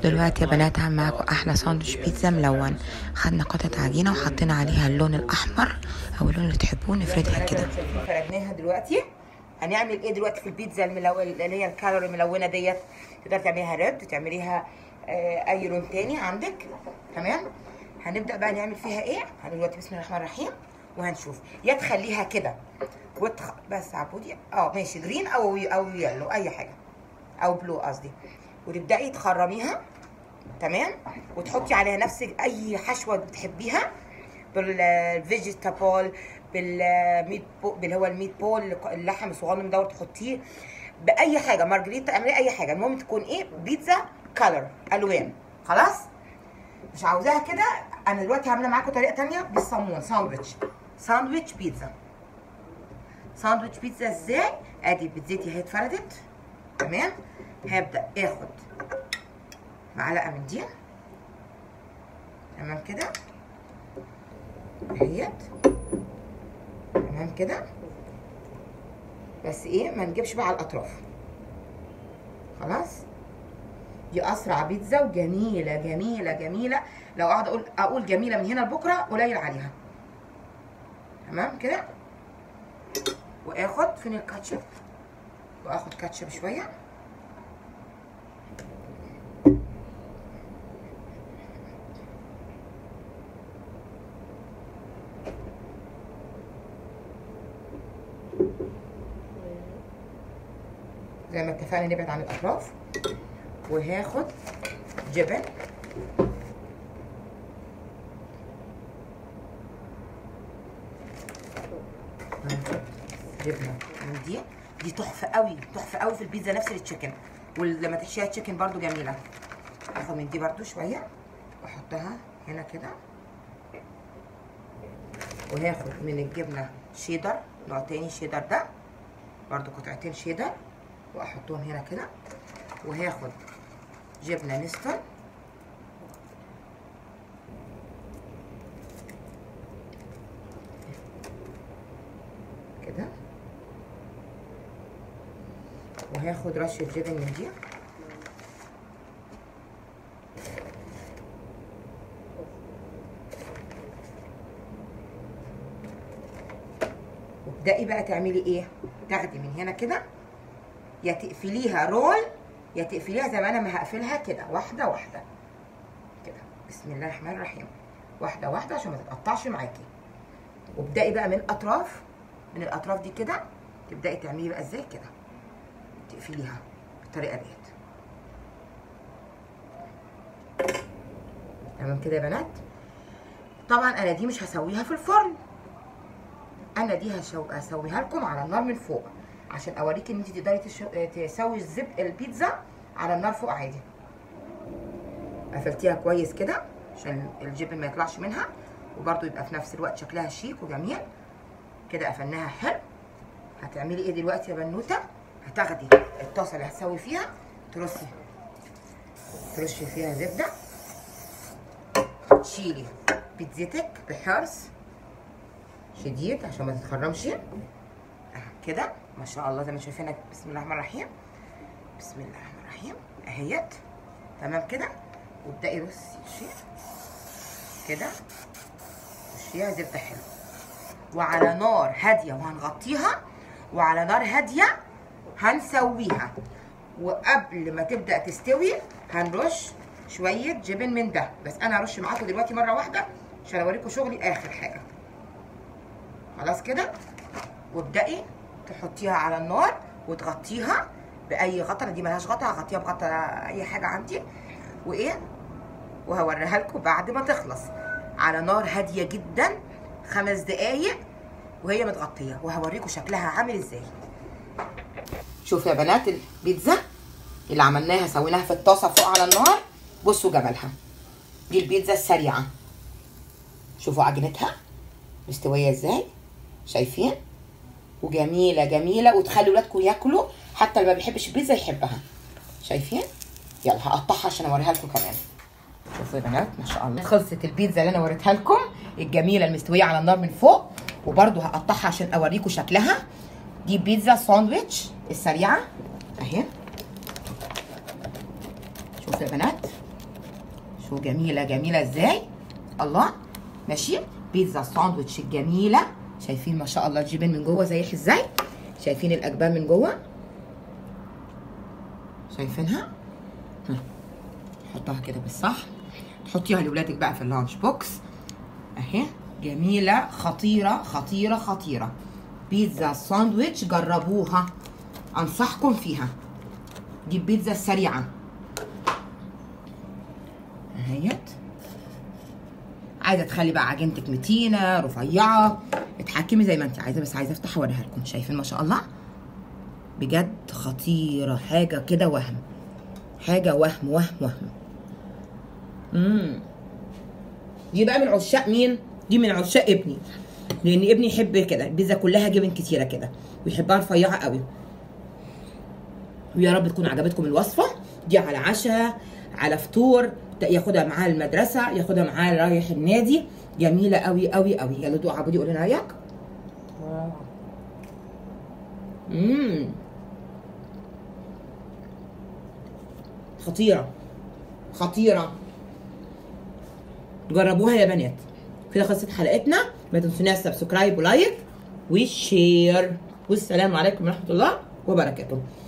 دلوقتي يا بنات هعمل معاكم احلى ساندوتش بيتزا ملون خدنا قطعه عجينه وحطينا عليها اللون الاحمر او اللون اللي تحبوه نفردها كده فردناها دلوقتي هنعمل ايه دلوقتي في البيتزا الملو... اللي هي الكالوري الملونه ديت تقدر تعمليها ريد تعمليها آه اي لون تاني عندك تمام هنبدا بقى نعمل فيها ايه هنقول دلوقتي بسم الله الرحمن الرحيم وهنشوف يا تخليها كده وتخ... بس عبودي اه ماشي جرين او او يلو اي حاجه او بلو قصدي وتبداي تخرميها تمام وتحطي عليها نفس اي حشوه بتحبيها بالفيجيتابل بالميت بو اللي هو الميت بول اللحم الصغنن ده تحطيه باي حاجه مارجريتا اعملي اي حاجه المهم تكون ايه بيتزا كلر الوان خلاص مش عاوزاها كده انا دلوقتي عامله معاكم طريقه تانية بالصمون ساندويتش ساندويتش بيتزا ساندويتش بيتزا ازاي ادي بيتزتي اهي اتفردت تمام هبدا اخد معلقه من دي تمام كده اهيت تمام كده بس ايه ما نجيبش بقى على الاطراف خلاص دي اسرع بيتزا وجميله جميله جميله لو اقعد اقول اقول جميله من هنا لبكره قليل عليها تمام كده واخد فين الكاتشب واخد كاتشب شويه زي ما اتفقنا نبعد عن الاطراف وهاخد جبن جبنه من دي دي تحفه قوي تحفه قوي في البيتزا نفس التشيكن ولما تحشيها تشيكن برده جميله اخد من دي برده شويه واحطها هنا كده وهاخد من الجبنه شيدر نوع تاني شيدر ده برده قطعتين شيدر واحطهم هنا كده وهاخد جبنه نستر كده وهاخد رشه جبن من دي وابدأي بقى تعملي ايه تاخدي من هنا كده يا تقفليها رول يا تقفليها زي ما انا ما هقفلها كده واحده واحده كده بسم الله الرحمن الرحيم واحده واحده عشان ما تتقطعش معاكي وابدأي بقى من الاطراف من الاطراف دي كده تبدأي تعملي بقى ازاي كده تقفليها بالطريقه ديت تمام كده يا بنات طبعا انا دي مش هسويها في الفرن انا دي هسويها لكم على النار من فوق عشان اوريك ان انت تقدري تشو... تسوي الزب البيتزا على النار فوق عادي قفلتيها كويس كده عشان الجبن ما يطلعش منها وبرده يبقى في نفس الوقت شكلها شيك وجميل كده قفلناها حلو هتعملي ايه دلوقتي يا بنوته هتاخدي الطاسه اللي هتسوي فيها ترصي ترشي فيها زبده تشيلي بيتزتك بحرص شديد عشان ما تتخرمش كده ما شاء الله زي ما شايفينها بسم الله الرحمن الرحيم بسم الله الرحمن الرحيم اهيت تمام كده وابدأي بصي كده رشيها زبده حلو وعلى نار هاديه وهنغطيها وعلى نار هاديه هنسويها وقبل ما تبدا تستوي هنرش شويه جبن من ده بس انا هرش معاكم دلوقتي مره واحده عشان اوريكم شغلي اخر حاجه خلاص كده وابدأي تحطيها على النار وتغطيها باي غطا دي ملهاش غطا هغطيها بغطا اي حاجه عندي وايه وهوريها لكم بعد ما تخلص على نار هاديه جدا خمس دقايق وهي متغطيه وهوريكم شكلها عامل ازاي شوفوا يا بنات البيتزا اللي عملناها سويناها في الطاسه فوق على النار بصوا جمالها دي البيتزا السريعه شوفوا عجينتها مستويه ازاي شايفين وجميله جميله وتخلي ولادكم ياكلوا حتى اللي ما بيحبش البيتزا يحبها شايفين يلا هقطعها عشان اوريها لكم كمان شوفوا يا بنات ما شاء الله خلصت البيتزا اللي انا وريتها لكم الجميله المستويه على النار من فوق وبرده هقطعها عشان اوريكم شكلها دي بيتزا ساندويتش السريعه اهي شوفوا يا بنات شوفوا جميله جميله ازاي الله ماشي بيتزا ساندوتش الجميله شايفين ما شاء الله الجبن من جوه زي ازاي شايفين الاجبان من جوه شايفينها ها. حطها كده بالصح تحطيها لاولادك بقى في اللانش بوكس اهي جميله خطيره خطيره خطيره بيتزا ساندويتش جربوها انصحكم فيها دي البيتزا السريعه اهيت عايزه تخلي بقى عجينتك متينه رفيعه اتحكمي زي ما انت عايزه بس عايزه افتح اوريها لكم شايفين ما شاء الله بجد خطيره حاجه كده وهم حاجه وهم وهم وهم امم دي بقى من عشاق مين دي من عشاق ابني لان ابني يحب كده البيتزا كلها جبن كتيره كده ويحبها رفيعه قوي ويا رب تكون عجبتكم الوصفه دي على عشاء على فطور ياخدها معاه المدرسه ياخدها معاه رايح النادي جميله قوي قوي قوي يلا دوق عبودي قولي لنا رايك امم خطيره خطيره جربوها يا بنات كده خلصت حلقتنا ما تنسوناش سبسكرايب ولايك وشير والسلام عليكم ورحمه الله وبركاته